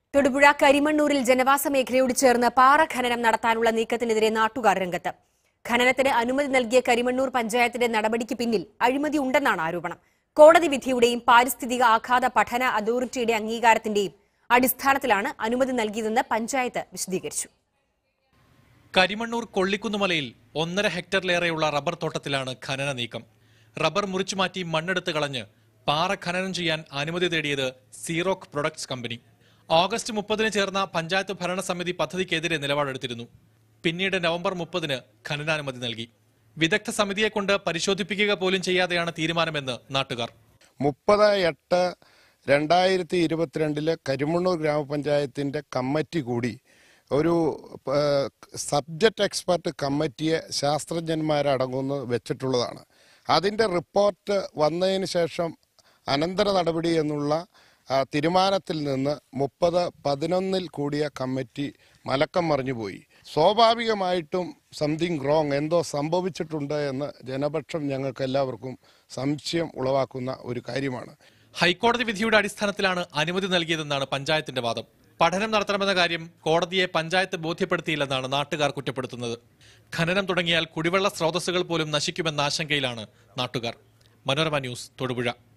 തൊടുപുഴ കരിമണ്ണൂരിൽ ജനവാസ മേഖലയോട് ചേർന്ന് പാറ ഖനനം നടത്താനുള്ള നീക്കത്തിനെതിരെ നാട്ടുകാർ രംഗത്ത് ഖനനത്തിന് അനുമതി നൽകിയ കരിമണ്ണൂർ പഞ്ചായത്തിന്റെ നടപടിക്ക് പിന്നിൽ അഴിമതി ഉണ്ടെന്നാണ് ആരോപണം കോടതി വിധിയുടെയും പാരിസ്ഥിതിക ആഘാത പഠന അതോറിറ്റിയുടെ അംഗീകാരത്തിന്റെയും അടിസ്ഥാനത്തിലാണ് അനുമതി നൽകിയതെന്ന് പഞ്ചായത്ത് വിശദീകരിച്ചു കരിമണ്ണൂർ കൊള്ളിക്കുന്നുമലയിൽ ഒന്നര ഹെക്ടറിലേറെയുള്ള റബ്ബർ തോട്ടത്തിലാണ് ഖനന നീക്കം റബ്ബർ മുറിച്ചുമാറ്റി മണ്ണെടുത്ത് കളഞ്ഞ് പാറ ഖനനം ചെയ്യാൻ അനുമതി തേടിയത് സീറോക്ക് പ്രൊഡക്ട്സ് കമ്പനി ഓഗസ്റ്റ് മുപ്പതിന് ചേർന്ന പഞ്ചായത്ത് ഭരണസമിതി പദ്ധതിക്കെതിരെ നിലപാടെടുത്തിരുന്നു പിന്നീട് നവംബർ മുപ്പതിന് ഖനനാനുമതി നൽകി വിദഗ്ധ സമിതിയെ കൊണ്ട് പരിശോധിപ്പിക്കുക പോലും ചെയ്യാതെയാണ് തീരുമാനമെന്ന് നാട്ടുകാർ മുപ്പത് എട്ട് രണ്ടായിരത്തി ഇരുപത്തിരണ്ടിലെ കരിമണ്ണൂർ ഗ്രാമപഞ്ചായത്തിന്റെ കമ്മിറ്റി കൂടി ഒരു സബ്ജക്റ്റ് എക്സ്പെർട്ട് കമ്മിറ്റിയെ ശാസ്ത്രജ്ഞന്മാരടങ്ങുന്ന വെച്ചിട്ടുള്ളതാണ് അതിന്റെ റിപ്പോർട്ട് വന്നതിന് ശേഷം അനന്തര നടപടി എന്നുള്ള ആ, തീരുമാനത്തിൽ നിന്ന് മുപ്പത് പതിനൊന്നിൽ കൂടിയ കമ്മിറ്റി മലക്കം മറിഞ്ഞുപോയി സ്വാഭാവികമായിട്ടും സംതിങ് റോങ് എന്തോ സംഭവിച്ചിട്ടുണ്ട് എന്ന് ജനപക്ഷം ഞങ്ങൾക്ക് എല്ലാവർക്കും സംശയം ഉളവാക്കുന്ന ഒരു കാര്യമാണ് ഹൈക്കോടതി വിധിയുടെ അടിസ്ഥാനത്തിലാണ് അനുമതി നൽകിയതെന്നാണ് പഞ്ചായത്തിന്റെ വാദം പഠനം നടത്തണമെന്ന കാര്യം കോടതിയെ പഞ്ചായത്ത് ബോധ്യപ്പെടുത്തിയില്ലെന്നാണ് നാട്ടുകാർ കുറ്റപ്പെടുത്തുന്നത് ഖനനം തുടങ്ങിയാൽ കുടിവെള്ള സ്രോതസ്സുകൾ പോലും നശിക്കുമെന്ന ആശങ്കയിലാണ് നാട്ടുകാർ മനോരമ ന്യൂസ് തൊടുപുഴ